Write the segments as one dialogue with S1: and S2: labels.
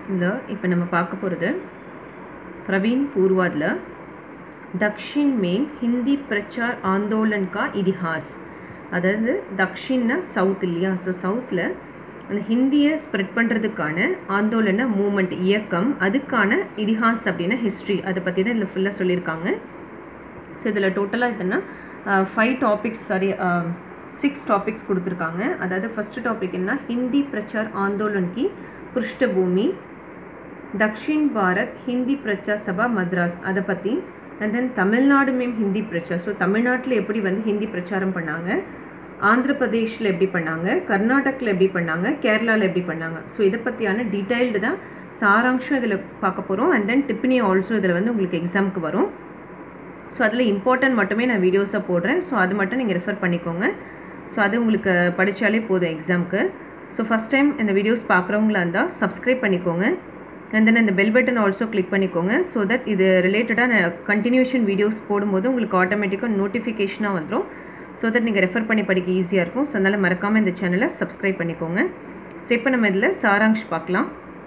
S1: இந்த இப்போ நம்ம பார்க்க போகிறது प्रवीण पूर्वादिல் தக்ஷின் மேம் ஹிந்தி பிரச்சார் ஆந்தோலன் கா இதிஹாஸ் அதாவது தக்ஷின்னா சவுத் இல்லையா ஸோ சவுத்தில் அந்த ஹிந்தியை ஸ்ப்ரெட் பண்ணுறதுக்கான ஆந்தோலன மூமெண்ட் இயக்கம் அதுக்கான இதிஹாஸ் அப்படின்னா ஹிஸ்ட்ரி அதை பற்றி தான் இதில் ஃபுல்லாக சொல்லியிருக்காங்க ஸோ இதில் டோட்டலாக இதுன்னா five topics sorry six topics கொடுத்துருக்காங்க அதாவது ஃபஸ்ட்டு டாபிக் என்ன ஹிந்தி பிரச்சார் ஆந்தோலன் கி புருஷ்டபூமி தக்ஷின் பாரத் ஹிந்தி பிரச்சார் சபா மத்ராஸ் அதை பற்றி அண்ட் தென் தமிழ்நாடு மேம் ஹிந்தி பிரச்சார் ஸோ தமிழ்நாட்டில் எப்படி வந்து ஹிந்தி பிரச்சாரம் பண்ணாங்க ஆந்திர பிரதேஷில் எப்படி பண்ணாங்க கர்நாடகில் எப்படி பண்ணாங்க கேரளாவில் எப்படி பண்ணாங்க ஸோ இதை பற்றியான டீட்டெயில்டு தான் சாராங்ஷம் இதில் பார்க்க போகிறோம் அண்ட் தென் டிப்னி ஆல்சோ இதில் வந்து உங்களுக்கு எக்ஸாமுக்கு வரும் ஸோ அதில் இம்பார்ட்டன்ட் மட்டுமே நான் வீடியோஸாக போடுறேன் ஸோ அது மட்டும் நீங்கள் ரெஃபர் பண்ணிக்கோங்க ஸோ அது உங்களுக்கு படித்தாலே போதும் எக்ஸாமுக்கு ஸோ ஃபஸ்ட் டைம் இந்த வீடியோஸ் பார்க்குறவங்களா இருந்தால் சப்ஸ்கிரைப் பண்ணிக்கோங்க அண்ட் தென் இந்த பெல் பட்டன் ஆல்சோ கிளிக் பண்ணிக்கோங்க ஸோ தட் இது ரிலேட்டடாக நான் கண்டினியூஷன் வீடியோஸ் போடும்போது உங்களுக்கு ஆட்டோமேட்டிக்காக நோட்டிஃபிகேஷனாக வந்துடும் ஸோ தட் நீங்கள் ரெஃபர் பண்ணி படிக்க ஈஸியாக இருக்கும் ஸோ அதனால் மறக்காமல் இந்த சேனலை சப்ஸ்கிரைப் பண்ணிக்கோங்க ஸோ இப்போ நம்ம இதில் சாராங்ஷ் பார்க்கலாம்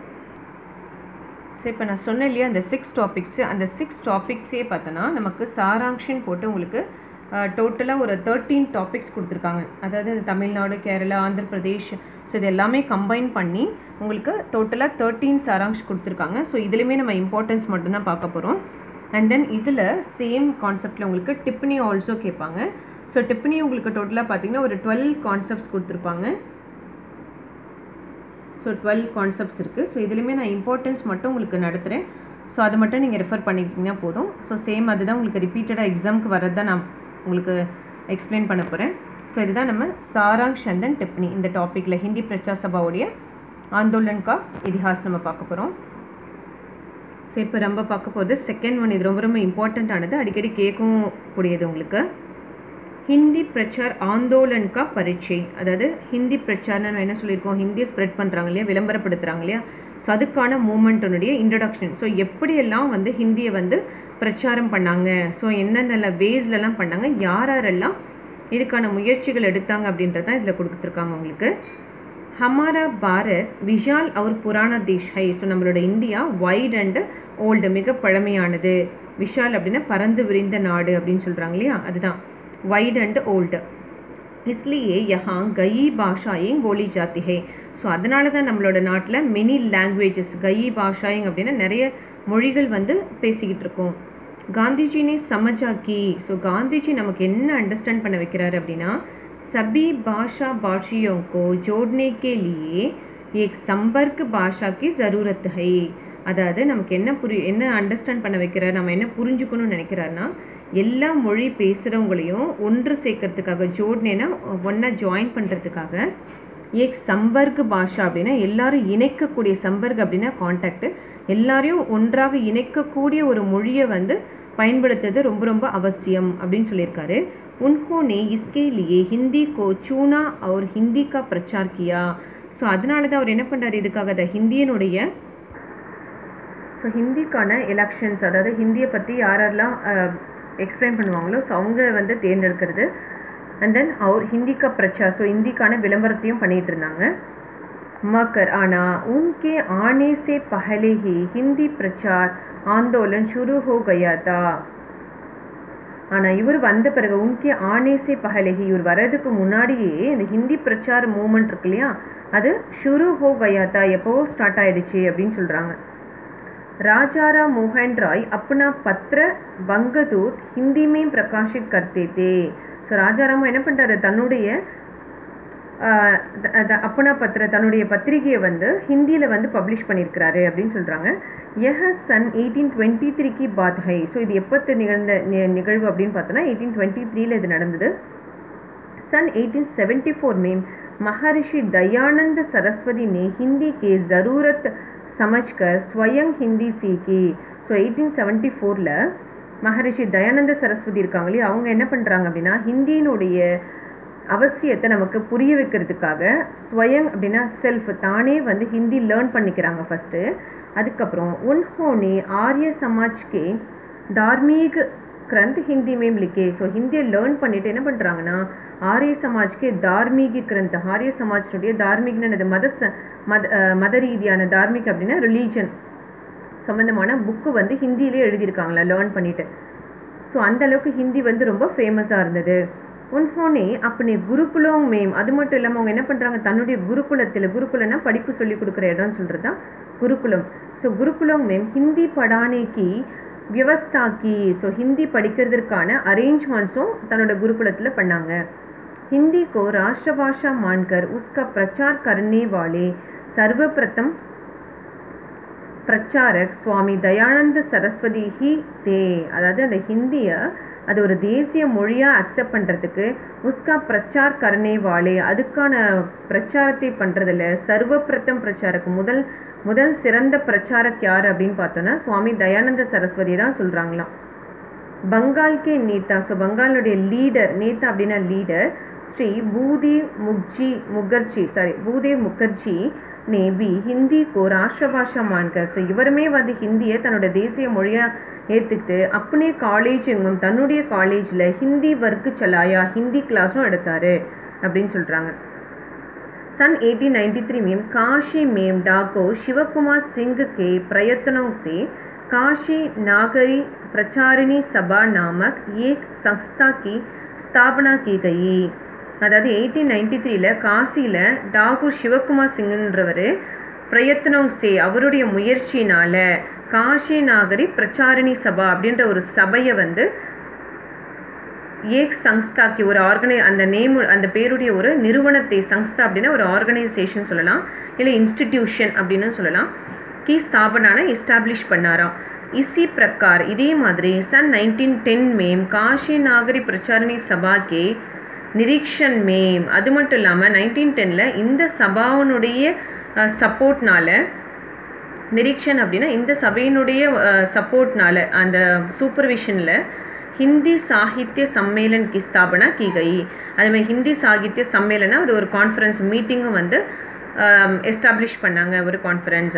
S1: ஸோ இப்போ நான் சொன்னேன் இல்லையா அந்த சிக்ஸ் டாபிக்ஸு அந்த சிக்ஸ் டாபிக்ஸே பார்த்தோன்னா நமக்கு சாராங்ஷன் போட்டு உங்களுக்கு டோட்டலாக ஒரு தேர்ட்டீன் டாபிக்ஸ் கொடுத்துருக்காங்க அதாவது தமிழ்நாடு கேரளா ஆந்திர பிரதேஷ் ஸோ இது எல்லாமே கம்பைன் பண்ணி உங்களுக்கு டோட்டலாக தேர்ட்டீன் சாராங்ஷ் கொடுத்துருக்காங்க ஸோ இதுலேயுமே நம்ம இம்பார்ட்டன்ஸ் மட்டும்தான் பார்க்க போகிறோம் அண்ட் தென் இதில் சேம் கான்செப்டில் உங்களுக்கு டிப்னி ஆல்சோ கேட்பாங்க ஸோ டிப்னி உங்களுக்கு டோட்டலாக பார்த்தீங்கன்னா ஒரு டுவெல் கான்செப்ட்ஸ் கொடுத்துருப்பாங்க ஸோ டுவெல் கான்செப்ட்ஸ் இருக்குது ஸோ இதுலேயுமே நான் இம்பார்ட்டன்ஸ் மட்டும் உங்களுக்கு நடத்துகிறேன் ஸோ அதை மட்டும் நீங்கள் ரெஃபர் பண்ணிக்கிட்டிங்கன்னா போதும் ஸோ சேம் அதுதான் உங்களுக்கு ரிப்பீட்டடாக எக்ஸாமுக்கு வரது தான் நான் உங்களுக்கு எக்ஸ்பிளைன் பண்ண போகிறேன் ஸோ இதுதான் நம்ம சாராங்ஷ் அண்ட் தென் டிப்னி இந்த டாப்பிக்கில் ஹிந்தி பிரச்சார் சபாவுடைய ஆந்தோலன் கா இதிஹாஸ் நம்ம பார்க்க போகிறோம் ஸோ இப்போ ரொம்ப பார்க்க போகிறது செகண்ட் ஒன் இது ரொம்ப ரொம்ப இம்பார்ட்டண்ட்டானது அடிக்கடி கேட்கவும் கூடியது உங்களுக்கு ஹிந்தி பிரச்சார் ஆந்தோலன் கா பரீட்சை அதாவது ஹிந்தி பிரச்சாரம் நம்ம என்ன சொல்லியிருக்கோம் ஹிந்தியை ஸ்ப்ரெட் பண்ணுறாங்க இல்லையா விளம்பரப்படுத்துகிறாங்க இல்லையா ஸோ அதுக்கான மூமெண்ட்டினுடைய இன்ட்ரடக்ஷன் ஸோ எப்படியெல்லாம் வந்து ஹிந்தியை வந்து பிரச்சாரம் பண்ணாங்க ஸோ என்னென்ன வேஸ்லலாம் பண்ணாங்க யார் யாரெல்லாம் இதுக்கான முயற்சிகள் எடுத்தாங்க அப்படின்றது தான் இதில் கொடுத்துருக்காங்க உங்களுக்கு ஹமாரா பாரத் விஷால் அவர் புராண தேஷ் ஹை ஸோ நம்மளோட இந்தியா வைட் அண்ட் ஓல்டு மிக பழமையானது விஷால் அப்படின்னா பறந்து விரிந்த நாடு அப்படின்னு சொல்கிறாங்க இல்லையா அதுதான் वाइड एंड ओल्ड इसलिए यहाँ गई பாஷாயிங் போலி ஜாத்தி ஹே ஸோ அதனால தான் நம்மளோட நாட்டில் மெனி லாங்குவேஜஸ் கயி பாஷாயிங் அப்படின்னா நிறைய மொழிகள் வந்து பேசிக்கிட்டு இருக்கோம் காந்திஜினே சமஜா கி ஸோ காந்திஜி நமக்கு என்ன அண்டர்ஸ்டாண்ட் பண்ண வைக்கிறாரு அப்படின்னா சபி பாஷா பாஷியோं को जोड़ने के लिए एक संपर्क भाषा की ज़रूरत है அதாவது நமக்கு என்ன புரி என்ன அண்டர்ஸ்டாண்ட் பண்ண வைக்கிறார் நம்ம என்ன புரிஞ்சுக்கணும்னு நினைக்கிறாருன்னா எல்லா மொழி பேசுகிறவங்களையும் ஒன்று சேர்க்கறதுக்காக ஜோட்னேனா ஒன்றா ஜாயின் பண்ணுறதுக்காக ஏக் சம்பர்க் பாஷா அப்படின்னா எல்லாரும் இணைக்கக்கூடிய சம்பர்க் அப்படின்னா கான்டாக்ட் எல்லாரையும் ஒன்றாக இணைக்கக்கூடிய ஒரு மொழியை வந்து பயன்படுத்துறது ரொம்ப ரொம்ப அவசியம் அப்படின்னு சொல்லியிருக்காரு உன்ஹோனே இஸ்கே லியே ஹிந்தி கோ சூனா அவர் ஹிந்தி கா பிரச்சார் கியா ஸோ அதனால தான் அவர் என்ன பண்ணுறாரு இதுக்காக அதை ஹிந்தியனுடைய ஸோ ஹிந்திக்கான எலெக்ஷன்ஸ் அதாவது ஹிந்தியை பற்றி யாரெல்லாம் எக்ஸ்பிளைன் பண்ணுவாங்களோ ஸோ அவங்க வந்து தேர்ந்தெடுக்கிறது அண்ட் தென் அவர் ஹிந்திக்கா பிரச்சார் ஸோ ஹிந்திக்கான விளம்பரத்தையும் பண்ணிகிட்டு இருந்தாங்க मकर आना उनके आने से पहले ही हिंदी प्रचार आंदोलन शुरू हो गया था ஆனால் இவர் வந்த பிறகு உன்கே ஆனேசே பஹலகி இவர் வர்றதுக்கு முன்னாடியே இந்த ஹிந்தி பிரச்சார மூமெண்ட் இருக்கு இல்லையா அது ஷுரு ஹோ கயாத்தா எப்போவோ ஸ்டார்ட் ஆயிடுச்சு அப்படின்னு சொல்கிறாங்க राजाराम मोहन राय अपना पत्र बंगदूत हिंदी में प्रकाशित करते थे ஸோ ராஜாராமன் என்ன பண்ணுறாரு தன்னுடைய அப்பனா பத்திர தன்னுடைய பத்திரிகையை வந்து ஹிந்தியில் வந்து பப்ளிஷ் பண்ணியிருக்கிறாரு அப்படின்னு சொல்கிறாங்க எஹ சன் எயிட்டீன் டுவெண்ட்டி த்ரீக்கு பாத் ஹை ஸோ இது எப்போத்து நிகழ்ந்த நிகழ்வு அப்படின்னு பார்த்தோன்னா எயிட்டீன் டுவெண்ட்டி த்ரீல இது நடந்தது सन 1874 में महर्षि दयानंद सरस्वती ने हिंदी की ज़रूरत समझकर स्वयं हिंदी सीखी ஸோ எயிட்டீன் செவன்ட்டி ஃபோரில் மகரிஷி தயானந்த சரஸ்வதி இருக்காங்க இல்லையா அவங்க என்ன பண்ணுறாங்க அப்படின்னா ஹிந்தியினுடைய அவசியத்தை நமக்கு புரிய வைக்கிறதுக்காக ஸ்வயங் அப்படின்னா செல்ஃப் தானே வந்து ஹிந்தி லேர்ன் பண்ணிக்கிறாங்க ஃபஸ்ட்டு அதுக்கப்புறம் உன்ஹோனே ஆரிய சமாஜ்கே தார்மீக் கிரந்த் ஹிந்தி மேம் லிக்கே ஸோ ஹிந்தியை லேர்ன் பண்ணிவிட்டு என்ன பண்ணுறாங்கன்னா ஆரிய சமாஜ்க்கு தார்மீக கிரந்த ஆரிய சமாஜ்னுடைய தார்மீகனது மத ச- மத அஹ், மத ரீதியான தார்மீக் அப்படின்னா ரிலீஜன் சம்மந்தமான புக்கு வந்து ஹிந்தியிலே எழுதியிருக்காங்களா லேர்ன் பண்ணிட்டு ஸோ அந்த அளவுக்கு ஹிந்தி வந்து ரொம்ப ஃபேமஸாக இருந்தது உன்ஹோனே அப்படி குருகுலம் மேம் அது மட்டும் இல்லாமல் அவங்க என்ன பண்ணுறாங்க தன்னுடைய குருகுலத்தில் குருகுலம்னா படிப்பு சொல்லி கொடுக்குற இடம்னு சொல்கிறது தான் குருகுலம் ஸோ குருகுலம் மேம் ஹிந்தி படானேக்கு வியவஸ்தாக்கி ஸோ ஹிந்தி படிக்கிறதுக்கான அரேஞ்ச்மெண்ட்ஸும் தன்னோட குருகுலத்தில் பண்ணாங்க हिंदी को राष्ट्रभाषा मानकर उसका प्रचार करने वाले सर्वप्रथम பிரச்சாரக் சுவாமி தயானந்த சரஸ்வதி ஹி தே அதாவது அந்த ஹிந்தியை அது ஒரு தேசிய மொழியாக அக்செப்ட் பண்ணுறதுக்கு உஸ்கா பிரச்சார் கரணே வாலே அதுக்கான பிரச்சாரத்தை பண்ணுறதுல சர்வப்பிரதம் பிரச்சாரக் முதல் முதல் சிறந்த பிரச்சாரக் யார் அப்படின்னு பார்த்தோன்னா சுவாமி தயானந்த சரஸ்வதி தான் சொல்கிறாங்களாம் பங்கால் கே நேதா ஸோ பங்காலுடைய லீடர் நேதா அப்படின்னா லீடர் ஸ்ரீ பூதேவ் முக்ஜி முகர்ஜி சாரி பூதேவ் முகர்ஜி ने भी हिंदी को राष्ट्रभाषा मानकर ஸோ இவருமே வந்து ஹிந்தியை தன்னோட தேசிய மொழியாக ஏற்றுக்கிட்டு अपने காலேஜ் எங்கும் தன்னுடைய காலேஜில் ஹிந்தி வர்க்கு சலாயா ஹிந்தி கிளாஸும் எடுத்தாரு அப்படின்னு சொல்கிறாங்க सन 1893 में काशी में डाको शिव कुमार सिंह के प्रयत्नों से काशी नागरी प्रचारिणी सभा नामक एक संस्था की स्थापना की गई அதாவது எயிட்டீன் நைன்டி த்ரீல காசியில் டாகூர் சிவகுமார் சிங்ன்றவர் பிரயத்னம் சே அவருடைய முயற்சியினால காஷி நாகரி பிரச்சாரிணி சபா அப்படின்ற ஒரு சபையை வந்து ஏக் சங்ஸ்தாக்கு ஒரு ஆர்கனை அந்த நேம் அந்த பேருடைய ஒரு நிறுவனத்தை சங்ஸ்தா அப்படின்னா ஒரு ஆர்கனைசேஷன் சொல்லலாம் இல்லை இன்ஸ்டிடியூஷன் அப்படின்னு சொல்லலாம் கி ஸ்தாபனான எஸ்டாப்ளிஷ் பண்ணாராம் இசி பிரக்கார் இதே மாதிரி சன் நைன்டீன் டென் மேம் காஷி நாகரி பிரச்சாரணி சபாக்கே நிரீக்ஷன் மேம் அது மட்டும் இல்லாமல் நைன்டீன் டெனில் இந்த சபாவினுடைய சப்போர்ட்னால நிரீக்ஷன் அப்படின்னா இந்த சபையினுடைய சப்போர்ட்னால அந்த சூப்பர்விஷனில் ஹிந்தி சாகித்ய சம்மேளன் கி ஸ்தாபனா கி கை அதுமாதிரி ஹிந்தி சாகித்ய சம்மேளனா அது ஒரு கான்ஃபரன்ஸ் மீட்டிங்கும் வந்து எஸ்டாப்ளிஷ் பண்ணாங்க ஒரு கான்ஃபரன்ஸ்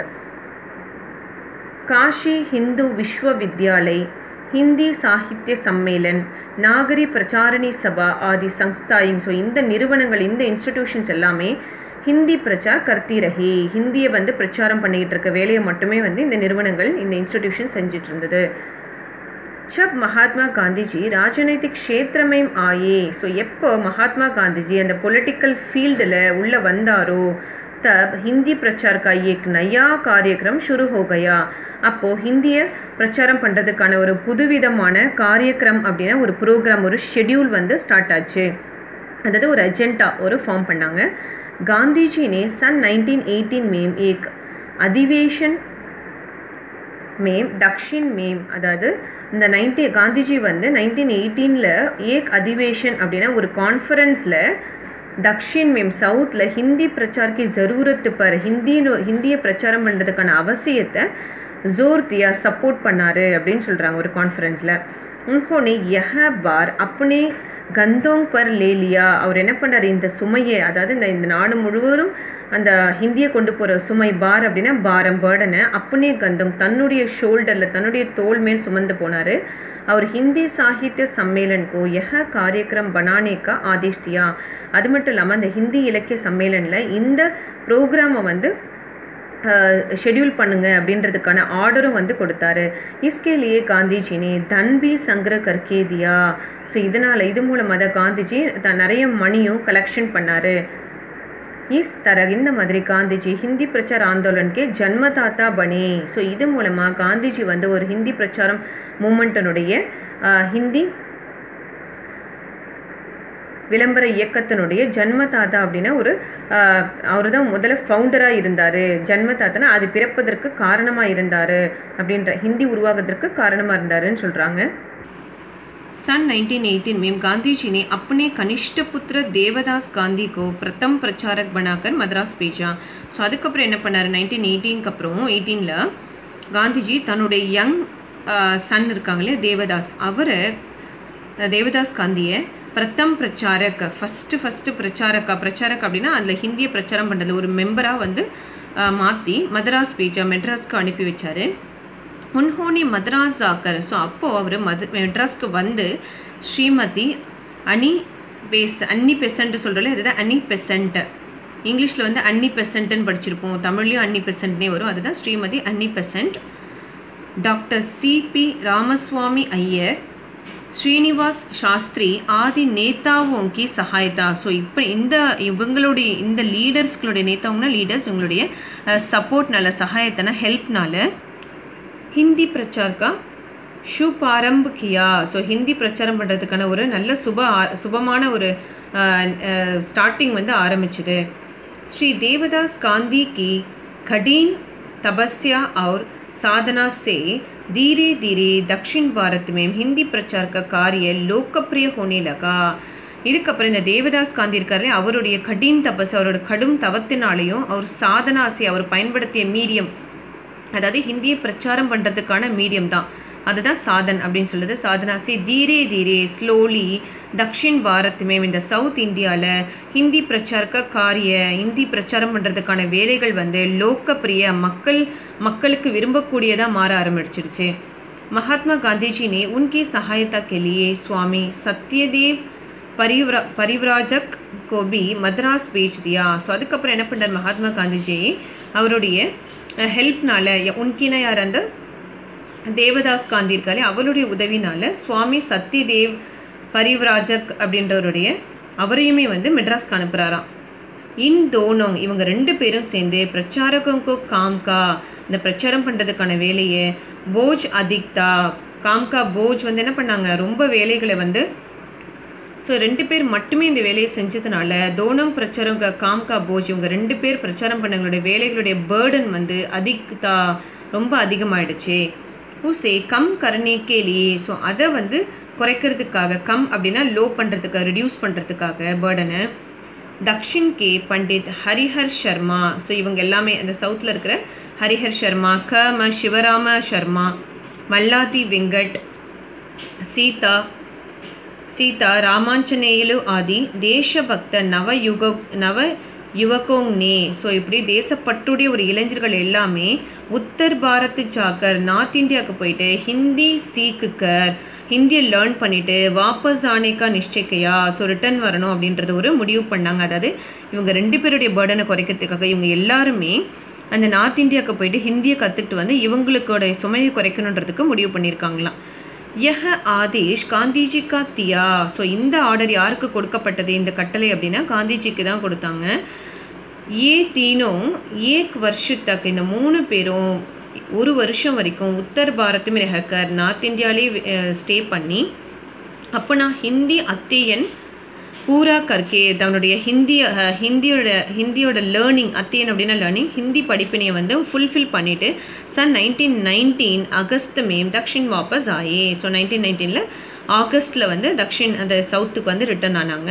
S1: காஷி ஹிந்து விஸ்வவித்யாலய் ஹிந்தி சாகித்ய சம்மேளன் நாகரி பிரச்சாரணி சபா ஆதி சங்ஸ்தாயிங் ஸோ இந்த நிறுவனங்கள் இந்த இன்ஸ்டிடியூஷன்ஸ் எல்லாமே ஹிந்தி பிரச்சார் கர்த்தி ரஹி ஹிந்தியை வந்து பிரச்சாரம் பண்ணிக்கிட்டு இருக்க வேலையை மட்டுமே வந்து இந்த நிறுவனங்கள் இந்த இன்ஸ்டிடியூஷன் செஞ்சுட்டு இருந்தது जब महात्मा गांधी जी राजनीतिक क्षेत्र में आए ஸோ எப்போ மகாத்மா காந்திஜி அந்த பொலிட்டிக்கல் ஃபீல்டில் உள்ளே வந்தாரோ तब हिंदी प्रचार का एक नया कार्यक्रम शुरू हो गया அப்போது ஹிந்தியை பிரச்சாரம் பண்ணுறதுக்கான ஒரு புதுவிதமான காரியக்ரம் அப்படின்னா ஒரு ப்ரோக்ராம் ஒரு ஷெட்யூல் வந்து ஸ்டார்ட் ஆச்சு அதாவது ஒரு அஜெண்டா ஒரு ஃபார்ம் பண்ணாங்க காந்திஜி ने सन 1918 में एक अधिवेशन மேம் தக்ஷின் மேம் அதாவது இந்த நைன்டி காந்திஜி வந்து நைன்டீன் எயிட்டீனில் ஏக் அதிவேஷன் அப்படின்னா ஒரு கான்ஃபரன்ஸில் தக்ஷின் மேம் சவுத்தில் ஹிந்தி பிரச்சார்க்கு ஜரூரத்து பர் ஹிந்தி ஹிந்தியை பிரச்சாரம் பண்ணுறதுக்கான அவசியத்தை ஜோர் தியா சப்போர்ட் பண்ணார் அப்படின்னு சொல்கிறாங்க ஒரு கான்ஃபரன்ஸில் உன்ஹோனே யஹ பார் அப்னே கந்தோங் பர் லேலியா அவர் என்ன பண்ணார் இந்த சுமையை அதாவது இந்த இந்த நாடு முழுவதும் அந்த ஹிந்தியை கொண்டு போகிற சுமை பார் அப்படின்னா பாரம் பேர்டனை அப்புனே கந்தம் தன்னுடைய ஷோல்டரில் தன்னுடைய தோல் மேல் சுமந்து போனார் அவர் ஹிந்தி சாகித்ய சம்மேளன்கோ யஹ காரியக்ரம் பனானேக்கா ஆதேஷ் தியா அது மட்டும் இல்லாமல் அந்த ஹிந்தி இலக்கிய சம்மேளனில் இந்த ப்ரோக்ராமை வந்து ஷெட்யூல் பண்ணுங்க அப்படின்றதுக்கான ஆர்டரும் வந்து கொடுத்தாரு இஸ்கேலியே காந்திஜினே தன்பி சங்கர கர்கேதியா ஸோ இதனால் இது மூலமாக தான் காந்திஜி த நிறைய மணியும் கலெக்ஷன் பண்ணார் இஸ் தர இந்த மாதிரி காந்திஜி ஹிந்தி பிரச்சார ஆந்தோலனுக்கு ஜன்மதாத்தா பனே ஸோ இது மூலமாக காந்திஜி வந்து ஒரு ஹிந்தி பிரச்சாரம் மூமெண்ட்டினுடைய ஹிந்தி விளம்பர இயக்கத்தினுடைய ஜன்மதாத்தா அப்படின்னா ஒரு அவர் தான் முதல்ல ஃபவுண்டராக இருந்தார் ஜன்மதாத்தானா அது பிறப்பதற்கு காரணமாக இருந்தார் அப்படின்ற ஹிந்தி உருவாகிறதுக்கு காரணமாக இருந்தாருன்னு சொல்கிறாங்க सन 1918 में गांधी जी ने अपने कनिष्ठ पुत्र देवदास गांधी को प्रथम प्रचारक बनाकर मद्रास भेजा ஸோ அதுக்கப்புறம் என்ன பண்ணார் நைன்டீன் எயிட்டீனுக்கு அப்புறம் எயிட்டீனில் காந்திஜி தன்னுடைய யங் சன் இருக்காங்களே தேவதாஸ் அவரை தேவதாஸ் காந்தியை பிரதம் பிரச்சாரக் ஃபஸ்ட்டு ஃபஸ்ட்டு பிரச்சாரக்கா பிரச்சாரக் அப்படின்னா அதில் ஹிந்தியை பிரச்சாரம் பண்ணுறது ஒரு மெம்பராக வந்து மாற்றி மദ്രാஸ் பேஜா மெட்ராஸ்க்கு அனுப்பி வச்சார் உன்ஹோனி மദ്രാஸ் ஆக்கர் ஸோ அப்போது அவர் மது மெட்ராஸ்க்கு வந்து ஸ்ரீமதி அனி பேஸ் அன்னி பெசன்ட் சொல்கிறோம்ல அதுதான் அன்னி பெசன்ட் இங்கிலீஷில் வந்து அன்னி பெசன்ட்னு படிச்சிருப்போம் தமிழ்லையும் அன்னி பெசன்ட்னே வரும் அதுதான் Shrimati Annie Besant doctor CP Ramaswami Iyer Srinivas Sastri ஆதி நேதாவோங்கி சகாயதா ஸோ இப்போ இந்த இவங்களுடைய இந்த லீடர்ஸ்களுடைய நேதாவுங்கன்னா லீடர்ஸ் இவங்களுடைய சப்போர்ட்னால சகாயத்தனா ஹெல்ப்னால ஹிந்தி பிரச்சார்க்கா ஷுப் ஆரம்பு கியா ஸோ ஹிந்தி பிரச்சாரம் பண்ணுறதுக்கான ஒரு நல்ல சுப ஆ- சுபமான ஒரு ஸ்டார்டிங் வந்து ஆரம்பிச்சுது ஸ்ரீ தேவதாஸ் காந்தி की कठिन तपस्या और साधना से धीरे धीरे दक्षिण भारत में हिंदी प्रचार का कार्य लोकप्रिय होने लगा இதுக்கப்புறம் இந்த தேவதாஸ் காந்தி இருக்காரு அவருடைய கடின் தபஸ் அவரோட கடும் தவத்தினாலையும் அவர் சாதனாசி அவர் பயன்படுத்திய மீடியம் அதாவது ஹிந்தியை பிரச்சாரம் பண்ணுறதுக்கான மீடியம் தான் அதுதான் சாதன் அப்படின்னு சொல்லுது சாதனாசி தீரே தீரே ஸ்லோலி தக்ஷின் பாரத் மேம் இந்த சவுத் இந்தியாவில் ஹிந்தி பிரச்சாரக்க காரிய ஹிந்தி பிரச்சாரம் பண்ணுறதுக்கான வேலைகள் வந்து லோக்கப்பிரிய மக்கள் மக்களுக்கு விரும்பக்கூடியதாக மாற ஆரம்பிச்சிடுச்சு महात्मा गांधी जी ने उनकी सहायता के लिए स्वामी सत्यदेव परिव्रा परिव्राजक को भी மദ്രാஸ் பேஜ் தியா ஸோ அதுக்கப்புறம் என்ன பண்ணார் மகாத்மா காந்திஜி அவருடைய ஹெல்ப்னால உன்கின யார் அந்த தேவதாஸ் காந்தி இருக்காரு அவருடைய உதவினால சுவாமி சத்யதேவ் பரிவ்ராஜக் அப்படின்றவருடைய அவரையுமே வந்து மெட்ராஸ்க்கு அனுப்புகிறாராம் இன் தோனோங் இவங்க ரெண்டு பேரும் சேர்ந்து பிரச்சாரகங்கோ காம்கா இந்த பிரச்சாரம் பண்ணுறதுக்கான வேலையை போஜ் அதிக்தா காம்கா போஜ் வந்து என்ன பண்ணாங்க ரொம்ப வேலைகளை வந்து ஸோ ரெண்டு பேர் மட்டுமே இந்த வேலையை செஞ்சதுனால தோனம் பிரச்சாரம் க- காம்கா போஜ் இவங்க ரெண்டு பேர் பிரச்சாரம் பண்ணவங்களுடைய வேலைகளுடைய பேர்டன் வந்து அதிகதா ரொம்ப அதிகமாயிடுச்சு உசே கம் கருணேக்கேலியே ஸோ அதை வந்து குறைக்கிறதுக்காக கம் அப்படின்னா லோ பண்ணுறதுக்காக ரிடியூஸ் பண்ணுறதுக்காக பேர்டனை தக்ஷின் கே பண்டித் ஹரிஹர் சர்மா ஸோ இவங்க எல்லாமே அந்த சவுத்தில் இருக்கிற ஹரிஹர் சர்மா க ம சிவராம சர்மா மல்லாதி வெங்கட் சீதா సీత రామాంజనేయులు ఆది தேசபக்த நவ யுக நவ யுவகோங்னே ஸோ இப்படி தேசப்பற்றுடைய ஒரு இளைஞர்கள் எல்லாமே உத்தர் பாரத் ஜாக்கர் நார்த் இந்தியாவுக்கு போயிட்டு ஹிந்தி சீக்குக்கர் ஹிந்தியை லேர்ன் பண்ணிட்டு வாபஸ் ஆனேக்கா நிச்சயிக்கையா ஸோ ரிட்டர்ன் வரணும் அப்படின்றத ஒரு முடிவு பண்ணாங்க அதாவது இவங்க ரெண்டு பேருடைய பேர்டனை குறைக்கிறதுக்காக இவங்க எல்லாருமே அந்த நார்த் இந்தியாவுக்கு போயிட்டு ஹிந்தியை கற்றுக்கிட்டு வந்து இவங்களுக்கோட சுமையை குறைக்கணுன்றதுக்கு முடிவு பண்ணியிருக்காங்களாம் யஹ ஆதேஷ் காந்திஜி கா தியா ஸோ இந்த ஆர்டர் யாருக்கு கொடுக்கப்பட்டது இந்த கட்டளை அப்படின்னா காந்திஜிக்கு தான் கொடுத்தாங்க ஏ தீனும் ஏக் வருஷத்தக் இந்த மூணு பேரும் ஒரு வருஷம் வரைக்கும் உத்தர் பாரத்தும் ரெஹக்கர் நார்த் இந்தியாவிலே ஸ்டே பண்ணி அப்போ நான் ஹிந்தி அத்தியன் பூரா கர்கே தன்னுடைய ஹிந்தி அஹ், ஹிந்தியோட ஹிந்தியோட லேர்னிங் அத்தியன் அப்படின்னா லேர்னிங் ஹிந்தி படிப்பினையை வந்து ஃபுல்ஃபில் பண்ணிவிட்டு சன் நைன்டீன் நைன்டீன் அகஸ்ட் மேம் தக்ஷின் வாபஸ் ஆயே ஸோ நைன்டீன் நைன்டீனில் ஆகஸ்ட்டில் வந்து தக்ஷின் அந்த சவுத்துக்கு வந்து ரிட்டர்ன் ஆனாங்க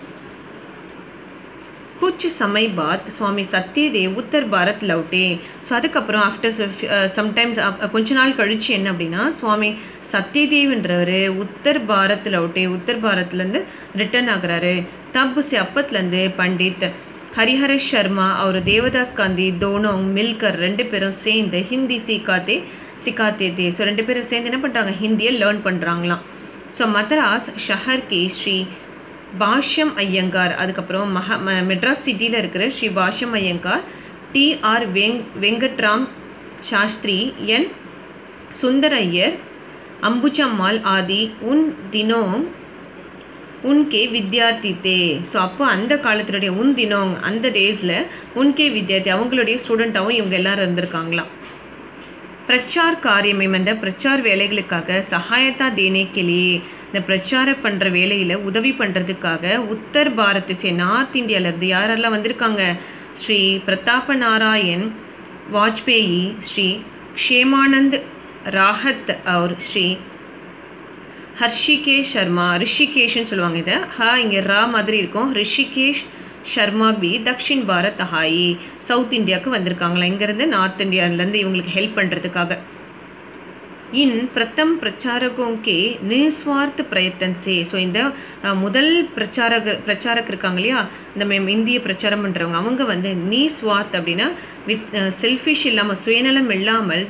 S1: कुछ समय बाद சுவாமி சத்யதேவ் உத்தர் பாரத் லவுட்டே ஸோ அதுக்கப்புறம் ஆஃப்டர் சம்டைம்ஸ் கொஞ்ச நாள் கழிச்சு என்ன அப்படின்னா சுவாமி சத்யதேவ்ன்றவர் உத்தர் பாரத் லவுட்டே உத்தர் பாரத்லேருந்து ரிட்டர்ன் ஆகுறாரு தப் से அப்பத்துலேருந்து பண்டித் ஹரிஹர சர்மா அவர் தேவதாஸ் காந்தி தோனோங் மில்கர் ரெண்டு பேரும் சேர்ந்து ஹிந்தி சீக்காத்தே சிக்காத்தே தே ஸோ ரெண்டு பேரும் சேர்ந்து என்ன பண்ணுறாங்க ஹிந்தியை லேர்ன் பண்ணுறாங்களாம் ஸோ மദ്രാஸ் ஷஹர் கே ஸ்ரீ பாஷ்யம் ஐயங்கார் அதுக்கப்புறம் மஹா ம- மெட்ராஸ் சிட்டியில் இருக்கிற ஸ்ரீ பாஷ்யம் ஐயங்கார் டி ஆர் வெங் வெங்கட்ராம் சாஸ்திரி என் சுந்தர் ஐயர் அம்புஜம்மாள் ஆதி உன் தினோம் உன்கே வித்யார்த்தி தே ஸோ அப்போ அந்த காலத்தினுடைய உன் தினோங் அந்த டேஸில் உன்கே வித்யார்த்தி அவங்களுடைய ஸ்டூடெண்ட்டாகவும் இவங்க எல்லாரும் இருந்திருக்காங்களாம் பிரச்சார் காரியமே அந்த பிரச்சார் வேலைகளுக்காக சகாயத்தா தேனே கிளியே இந்த பிரச்சாரம் பண்ணுற வேலையில் உதவி பண்ணுறதுக்காக உத்தர் பாரத் சே நார்த் இந்தியாவிலேருந்து யாரெல்லாம் வந்திருக்காங்க ஸ்ரீ பிரதாப நாராயண் வாஜ்பேயி ஸ்ரீ க்ஷேமானந்த் ராஹத் அவர் ஸ்ரீ ஹர்ஷிகேஷ் சர்மா ரிஷிகேஷ்னு சொல்லுவாங்க இதை ஹ இங்கே ரா மாதிரி இருக்கும் ரிஷிகேஷ் ஷர்மா பி தக்ஷின் பாரத் ஹாயி சவுத் இந்தியாவுக்கு வந்திருக்காங்களா இங்கேருந்து நார்த் இந்தியாவிலேருந்து இவங்களுக்கு ஹெல்ப் பண்ணுறதுக்காக இன் பிரதம் பிரச்சாரகோं के நிஸ்வார்த்த பிரயத்தன் சே ஸோ இந்த அஹ், முதல் பிரச்சாரக பிரச்சாரக் இருக்காங்க இல்லையா இந்த மெம் இந்திய பிரச்சாரம் பண்ணுறவங்க அவங்க வந்து நிஸ்வார்த் அப்படின்னா வித் செல்ஃபிஷ் இல்லாமல் சுயநலம் இல்லாமல்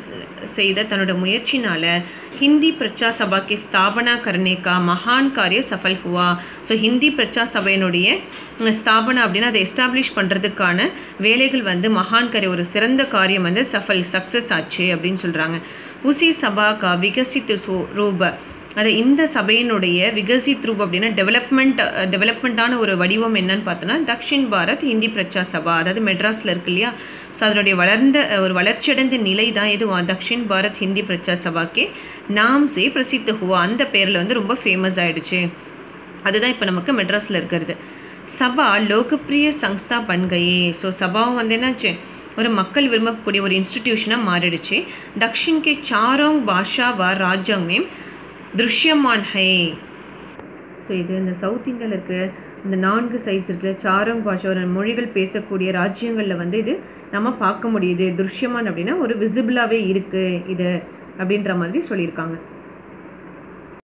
S1: செய்த தன்னோட முயற்சினால் ஹிந்தி பிரச்சா சபாக்கு ஸ்தாபனா கர்னேகா மகான் காரிய சஃபல் ஹுவா ஸோ ஹிந்தி பிரச்சா சபையினுடைய ஸ்தாபனா அப்படின்னா அதை எஸ்டாப்ளிஷ் பண்ணுறதுக்கான வேலைகள் வந்து மகான் காரிய ஒரு சிறந்த காரியம் வந்து சஃபல் சக்ஸஸ் ஆச்சு அப்படின்னு சொல்கிறாங்க உசி சபா கா விகசித் ரூப அது இந்த சபையினுடைய விகசித் ரூப் அப்படின்னா டெவலப்மெண்ட் டெவலப்மெண்ட்டான ஒரு வடிவம் என்னன்னு பார்த்தோன்னா தக்ஷின் பாரத் ஹிந்தி பிரச்சா சபா அதாவது மெட்ராஸில் இருக்கு இல்லையா ஸோ அதனுடைய வளர்ந்த ஒரு வளர்ச்சியடைந்த நிலை தான் இது தக்ஷின் பாரத் ஹிந்தி பிரச்சா சபாக்கே நாம் சே பிரசித்த ஹுவா அந்த பேரில் வந்து ரொம்ப ஃபேமஸ் ஆயிடுச்சு அதுதான் இப்போ நமக்கு மெட்ராஸில் இருக்கிறது சபா லோகப்பிரிய சங்ஸ்தா பண்கையே ஸோ சபாவும் வந்து என்னாச்சு ஒரு மக்கள் விரும்பக்கூடிய ஒரு இன்ஸ்டிடியூஷனாக மாறிடுச்சு தக்ஷின் கே சாரோங் பாஷா வ ராஜ்யாங் மேம் திருஷ்யமான் ஹை ஸோ இது இந்த சவுத் இந்தியாவில் இருக்கிற இந்த நான்கு சைட்ஸ் இருக்கிற சாரங் பாஷா ஒரு மொழிகள் பேசக்கூடிய ராஜ்யங்களில் வந்து இது நம்ம பார்க்க முடியுது திருஷ்யமான் அப்படின்னா ஒரு விசிபிளாகவே இருக்குது இது அப்படின்ற மாதிரி சொல்லியிருக்காங்க